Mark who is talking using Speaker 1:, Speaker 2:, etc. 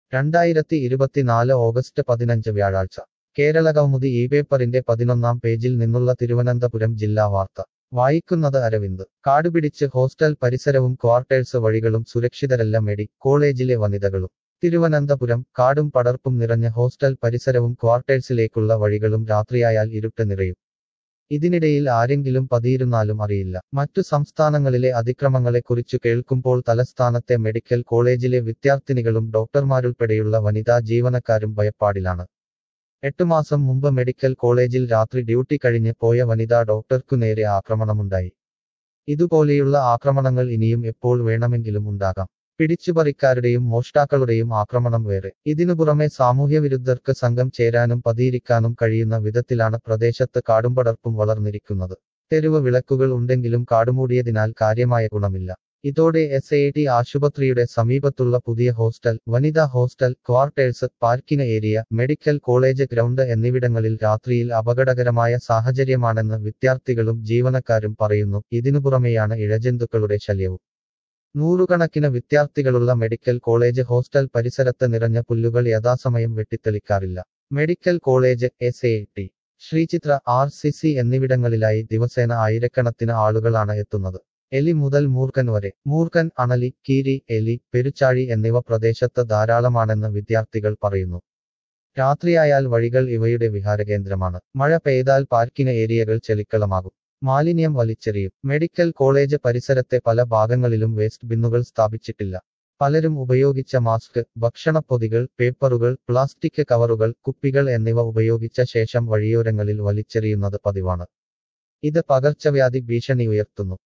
Speaker 1: രണ്ടായിരത്തി ഇരുപത്തിനാല് ഓഗസ്റ്റ് പതിനഞ്ച് വ്യാഴാഴ്ച കേരള കൗമുദി ഈ പേപ്പറിന്റെ പതിനൊന്നാം പേജിൽ നിന്നുള്ള തിരുവനന്തപുരം ജില്ലാ വാർത്ത വായിക്കുന്നത് അരവിന്ദ് കാടുപിടിച്ച് ഹോസ്റ്റൽ പരിസരവും ക്വാർട്ടേഴ്സ് വഴികളും സുരക്ഷിതരല്ല മെഡി കോളേജിലെ വനിതകളും തിരുവനന്തപുരം കാടും പടർപ്പും നിറഞ്ഞ ഹോസ്റ്റൽ പരിസരവും ക്വാർട്ടേഴ്സിലേക്കുള്ള വഴികളും രാത്രിയായാൽ ഇരുട്ട് നിറയും ഇതിനിടയിൽ ആരെങ്കിലും പതിയിരുന്നാലും അറിയില്ല മറ്റു സംസ്ഥാനങ്ങളിലെ അതിക്രമങ്ങളെക്കുറിച്ചു കേൾക്കുമ്പോൾ തലസ്ഥാനത്തെ മെഡിക്കൽ കോളേജിലെ വിദ്യാർത്ഥിനികളും ഡോക്ടർമാരുൾപ്പെടെയുള്ള വനിതാ ജീവനക്കാരും ഭയപ്പാടിലാണ് എട്ടു മാസം മുമ്പ് മെഡിക്കൽ കോളേജിൽ രാത്രി ഡ്യൂട്ടി കഴിഞ്ഞ് പോയ വനിതാ ഡോക്ടർക്കു നേരെ ആക്രമണമുണ്ടായി ഇതുപോലെയുള്ള ആക്രമണങ്ങൾ ഇനിയും എപ്പോൾ വേണമെങ്കിലും ഉണ്ടാകാം പിടിച്ചുപറിക്കാരുടെയും മോഷ്ടാക്കളുടെയും ആക്രമണം വേറെ ഇതിനു പുറമെ സാമൂഹ്യവിരുദ്ധർക്ക് സംഘം ചേരാനും പതിയിരിക്കാനും കഴിയുന്ന വിധത്തിലാണ് പ്രദേശത്ത് കാടുംപടർപ്പും വളർന്നിരിക്കുന്നത് തെരുവ് വിളക്കുകൾ ഉണ്ടെങ്കിലും കാടുമൂടിയതിനാൽ കാര്യമായ ഗുണമില്ല ഇതോടെ എസ് ഐ ടി ആശുപത്രിയുടെ സമീപത്തുള്ള പുതിയ ഹോസ്റ്റൽ വനിതാ hostel quarters parking area medical college ground എന്നിവിടങ്ങളിൽ രാത്രിയിൽ അപകടകരമായ സാഹചര്യമാണെന്ന് വിദ്യാർത്ഥികളും ജീവനക്കാരും പറയുന്നു ഇതിനു പുറമെയാണ് ഇഴജന്തുക്കളുടെ ശല്യവും നൂറുകണക്കിന് വിദ്യാർത്ഥികളുള്ള മെഡിക്കൽ കോളേജ് ഹോസ്റ്റൽ പരിസരത്ത് നിറഞ്ഞ പുല്ലുകൾ യഥാസമയം വെട്ടിത്തെളിക്കാറില്ല medical college S A T Sreechitra R C C എന്നിവിടങ്ങളിലായി ദിവസേന ആയിരക്കണക്കിന് ആളുകളാണ് എത്തുന്നത് എലി മുതൽ മൂർഖൻ വരെ മൂർഖൻ അണലി കീരി എലി പെരുച്ചാഴി എന്നിവ പ്രദേശത്ത് ധാരാളമാണെന്ന് വിദ്യാർത്ഥികൾ പറയുന്നു രാത്രിയായാൽ വഴികൾ ഇവയുടെ വിഹാരകേന്ദ്രമാണ് മഴ പെയ്താൽ പാർക്കിംഗ് ഏരിയകൾ ചെളിക്കളമാകും മാലിന്യം വലിച്ചെറിയും മെഡിക്കൽ കോളേജ് പരിസരത്തെ പല ഭാഗങ്ങളിലും വേസ്റ്റ് ബിന്നുകൾ സ്ഥാപിച്ചിട്ടില്ല പലരും ഉപയോഗിച്ച മാസ്ക് ഭക്ഷണപ്പൊതികൾ പേപ്പറുകൾ പ്ലാസ്റ്റിക് കവറുകൾ കുപ്പികൾ എന്നിവ ഉപയോഗിച്ച ശേഷം വഴിയോരങ്ങളിൽ വലിച്ചെറിയുന്നത് പതിവാണ് ഇത് പകർച്ചവ്യാധി ഭീഷണി ഉയർത്തുന്നു